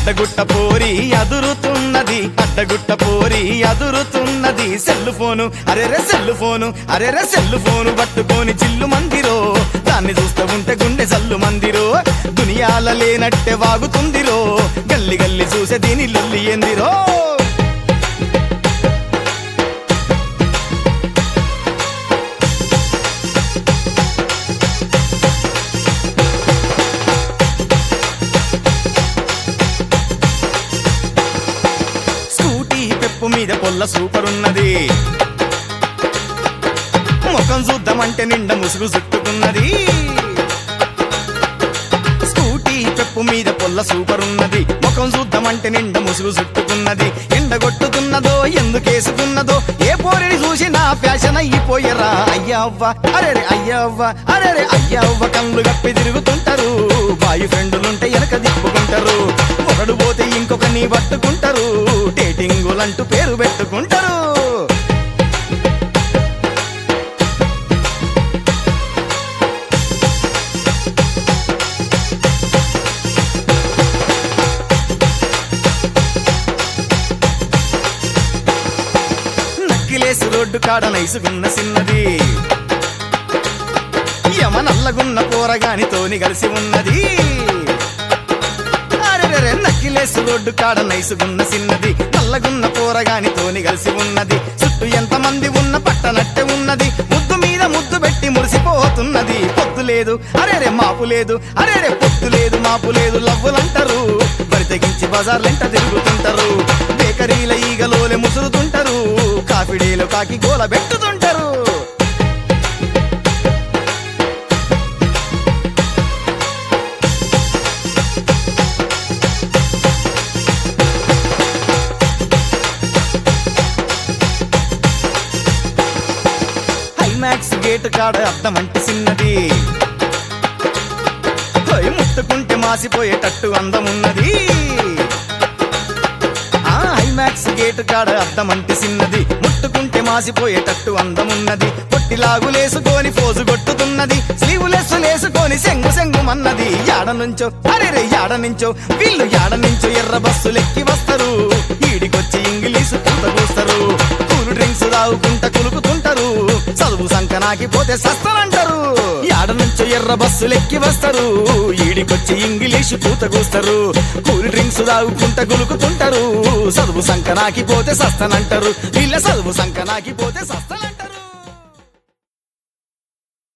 అడ్డగుట్ట పోరి అదురుతున్నది అడ్డగుట్ట పోరి అదురుతున్నది సెల్లు ఫోను అరెరే సెల్లు ఫోను అరెరే సెల్లు ఫోను పట్టుకొని చిల్లు మందిరో దాన్ని చూస్తూ ఉంటే గుండె జల్లు మందిరో దునియాల లేనట్టే వాగుతుందిరో గల్లి గల్లి చూసే దీని లొల్లి ఏందిరో స్కూటీ పెప్పు మీద పొల్ల సూపర్ ఉన్నది ముఖం చూద్దామంటే నిండా ముసుగు చుట్టుకున్నది స్కూటీ పెప్పు మీద పొల్ల సూపర్ ఉన్నది ముఖం చూద్దామంటే నిండా ముసుగు చుట్టుకున్నది ఎండగొట్టుతున్నదో ఎందుకేసుకున్నదో ఏ పోరిని చూసినా ఫ్యాషన్ అయిపోయరా అయ్యవ్వ అరే అయ్యవ్వ అరే అయ్యవ్వ కళ్ళు గప్పి తిరుగుతుంటారు బాయ్ ఫ్రెండులుంటే వెనక తిప్పుకుంటారు ఒకడు పోతే ఇంకొకని పట్టుకుంటారు డేటింగులంటూ పేరు పెట్టుకుంటారు నక్కిలేసి రోడ్డు కాడ నైసుకున్న సిన్నది యమ నల్లగున్న పోరగానితోని కలిసి ఉన్నది అరెరెరె నక్కిలేసి రోడ్డు కాడ నైసుగున్న సిన్నది నల్లగున్న పోరగానితోని కలిసి ఉన్నది చుట్టూ ఎంతమంది ఉన్న పట్టనట్టే ఉన్నది ముద్దు మీద ముద్దు పెట్టి మురిసిపోతున్నది పొద్దు లేదు అరేరే మాపు లేదు అరేరే పొద్దు లేదు మాపు లేదు లవ్వులంటారు బరి తెగించి బజార్లెంట తిరుగుతుంటారు బేకరీల ఈగలోలే ముసురుతుంటారు కాఫీడేలో కాకి గోల పెట్టుతుంటారు హైమాక్స్ గేట్ కాడ అద్దం అంటే చిన్నది హోయ్ ముట్టుకుంటే మాసిపోయేటట్టు అందమున్నది ఆ హైమాక్స్ గేట్ కాడ అద్దం అంటే చిన్నది ముట్టుకుంటే మాసిపోయేటట్టు అందమున్నది పొట్టిలాగులేసుకొని పోజు కొట్టుతున్నది స్లీవులెస్ లేసుకొని సెంగు సెంగు మన్నది యాడ నుంచో అరే యాడ నుంచో వీళ్ళు యాడ నుంచో ఎర్ర బస్సులెక్కి వస్తారు ఈడికొచ్చి ఇంగ్లీషు పూత కూస్తారు కూల్ డ్రింక్స్ తాగుకుంటా కులుకుతుంటారు చదువు సంకనాకి పోతే సస్తనంటారు యాడ నుంచో ఎర్ర బస్సులెక్కి వస్తారు ఈడికొచ్చి ఇంగ్లీషు పూత కూస్తారు కూల్ డ్రింక్స్ తాగుకుంటా గులుకుతుంటారు చదువు సంకనాకి పోతే సస్తనంటారు వీళ్ళ చదువు సంకనాకి పోతే సస్తనంటారు